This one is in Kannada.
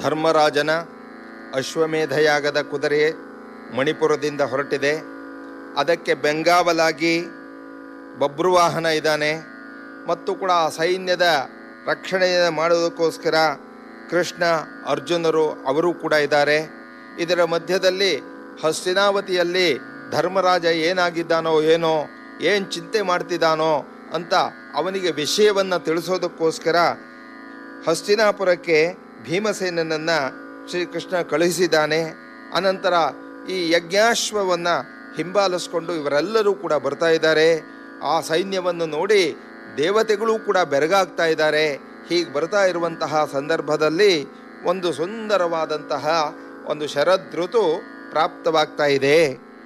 ಧರ್ಮರಾಜನ ಅಶ್ವಮೇಧಯಾಗದ ಕುದುರೆ ಮಣಿಪುರದಿಂದ ಹೊರಟಿದೆ ಅದಕ್ಕೆ ಬೆಂಗಾವಲಾಗಿ ಬಬ್ರುವಾಹನ ಇದ್ದಾನೆ ಮತ್ತು ಕೂಡ ಆ ಸೈನ್ಯದ ರಕ್ಷಣೆ ಮಾಡೋದಕ್ಕೋಸ್ಕರ ಕೃಷ್ಣ ಅರ್ಜುನರು ಅವರು ಕೂಡ ಇದ್ದಾರೆ ಇದರ ಮಧ್ಯದಲ್ಲಿ ಹಸ್ತಿನಾವತಿಯಲ್ಲಿ ಧರ್ಮರಾಜ ಏನಾಗಿದ್ದಾನೋ ಏನೋ ಏನು ಚಿಂತೆ ಮಾಡ್ತಿದ್ದಾನೋ ಅಂತ ಅವನಿಗೆ ವಿಷಯವನ್ನು ತಿಳಿಸೋದಕ್ಕೋಸ್ಕರ ಹಸ್ತಿನಾಪುರಕ್ಕೆ ಭೀಮಸೇನನನ್ನು ಶ್ರೀಕೃಷ್ಣ ಕಳುಹಿಸಿದ್ದಾನೆ ಅನಂತರ ಈ ಯಜ್ಞಾಶ್ವವನ್ನು ಹಿಂಬಾಲಿಸ್ಕೊಂಡು ಇವರೆಲ್ಲರೂ ಕೂಡ ಬರ್ತಾ ಇದ್ದಾರೆ ಆ ಸೈನ್ಯವನ್ನು ನೋಡಿ ದೇವತೆಗಳು ಕೂಡ ಬೆರಗಾಗ್ತಾ ಇದ್ದಾರೆ ಹೀಗೆ ಬರ್ತಾ ಇರುವಂತಹ ಸಂದರ್ಭದಲ್ಲಿ ಒಂದು ಸುಂದರವಾದಂತಹ ಒಂದು ಶರದೃತು ಪ್ರಾಪ್ತವಾಗ್ತಾ ಇದೆ